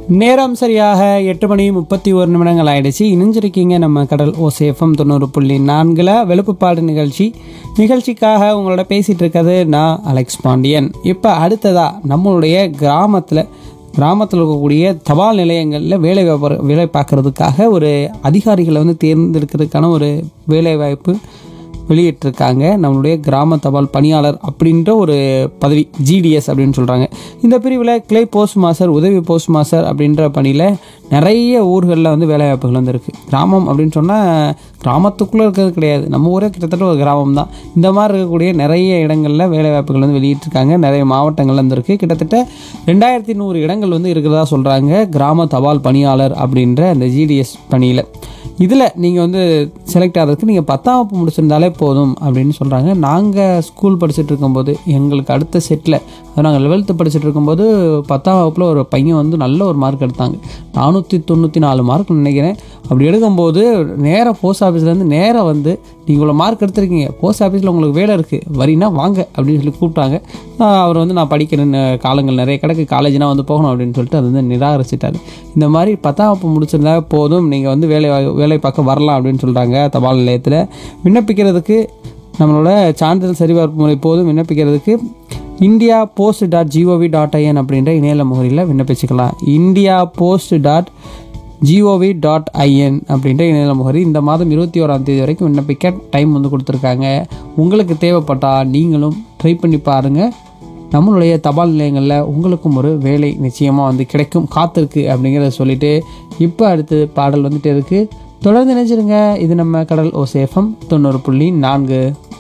நேரம் சரியாக எட்டு மணி முப்பத்தி ஒரு நிமிடங்கள் ஆயிடுச்சு இணைஞ்சிருக்கீங்க நம்ம கடல் ஓசேஃபம் தொண்ணூறு புள்ளி நான்கில் வெளுப்புப்பாடு நிகழ்ச்சி நிகழ்ச்சிக்காக உங்களோட பேசிகிட்டு இருக்கிறது நான் அலெக்ஸ் பாண்டியன் இப்போ அடுத்ததா நம்மளுடைய கிராமத்தில் கிராமத்தில் இருக்கக்கூடிய தபால் நிலையங்களில் வேலை வியாபார வேலை பார்க்குறதுக்காக ஒரு அதிகாரிகளை வந்து தேர்ந்தெடுக்கிறதுக்கான ஒரு வேலை வாய்ப்பு வெளியிட்டிருக்காங்க நம்மளுடைய கிராம தபால் பணியாளர் அப்படின்ற ஒரு பதவி ஜிடிஎஸ் அப்படின்னு சொல்கிறாங்க இந்த பிரிவில் கிளை போஸ்ட் மாஸ்டர் உதவி போஸ்ட் மாஸ்டர் அப்படின்ற பணியில் நிறைய ஊர்களில் வந்து வேலைவாய்ப்புகள் வந்து இருக்குது கிராமம் அப்படின்னு சொன்னால் கிராமத்துக்குள்ளே இருக்கிறது கிடையாது நம்ம ஊரே கிட்டத்தட்ட ஒரு கிராமம் தான் இந்த மாதிரி இருக்கக்கூடிய நிறைய இடங்களில் வேலைவாய்ப்புகள் வந்து வெளியிட்டிருக்காங்க நிறைய மாவட்டங்கள்ல இருந்து இருக்குது கிட்டத்தட்ட ரெண்டாயிரத்தி நூறு இடங்கள் வந்து இருக்கிறதா சொல்கிறாங்க கிராம தபால் பணியாளர் அப்படின்ற அந்த ஜிடிஎஸ் பணியில் இதில் நீங்கள் வந்து செலக்ட் ஆகிறதுக்கு நீங்கள் பத்தாம் வகுப்பு முடிச்சிருந்தாலே போதும் அப்படின்னு சொல்கிறாங்க நாங்கள் ஸ்கூல் படிச்சுட்டு இருக்கும்போது எங்களுக்கு அடுத்த செட்டில் அது நாங்கள் லெவல்த்து படிச்சுட்டு இருக்கும்போது பத்தாம் வகுப்பில் ஒரு பையன் வந்து நல்ல ஒரு மார்க் எடுத்தாங்க நானூற்றி தொண்ணூற்றி நாலு மார்க் நினைக்கிறேன் அப்படி எடுக்கும்போது நேராக போஸ்ட் ஆஃபீஸ்லேருந்து நேராக வந்து நீங்கள் இவ்வளோ மார்க் எடுத்திருக்கீங்க போஸ்ட் ஆஃபீஸில் உங்களுக்கு வேலை இருக்குது வரீனா வாங்க அப்படின்னு சொல்லி கூப்பிட்டாங்க ஆஹ் அவர் வந்து நான் படிக்கிறேன் காலங்கள் நிறைய கிடக்கு காலேஜ்னா வந்து போகணும் அப்படின்னு சொல்லிட்டு அது வந்து நிராகரிச்சிட்டாரு இந்த மாதிரி பத்தாம் வகுப்பு முடிச்சிருந்தா போதும் நீங்கள் வந்து வேலை வேலை பார்க்க வரலாம் அப்படின்னு சொல்கிறாங்க தபால் நிலையத்தில் விண்ணப்பிக்கிறதுக்கு நம்மளோட சான்றிதழ் சரிபார்ப்பு முறை போதும் விண்ணப்பிக்கிறதுக்கு India post dot GOV dot IN அப்படின்ற இணையதள முகரியில் விண்ணப்பிச்சுக்கலாம் India post dot GOV dot IN அப்படின்ற இணையதள முகரி இந்த மாதம் இருபத்தி ஓராம் தேதி வரைக்கும் விண்ணப்பிக்க டைம் வந்து கொடுத்துருக்காங்க உங்களுக்கு தேவைப்பட்டால் நீங்களும் ட்ரை பண்ணி பாருங்கள் நம்மளுடைய தபால் நிலையங்களில் உங்களுக்கும் ஒரு வேலை நிச்சயமாக வந்து கிடைக்கும் காத்திருக்கு அப்படிங்கிறத சொல்லிட்டு இப்போ அடுத்து பாடல் வந்துட்டு இருக்கு தொடர்ந்து நினைச்சிருங்க இது நம்ம கடல் ஓசேஃபம் தொண்ணூறு புள்ளி நான்கு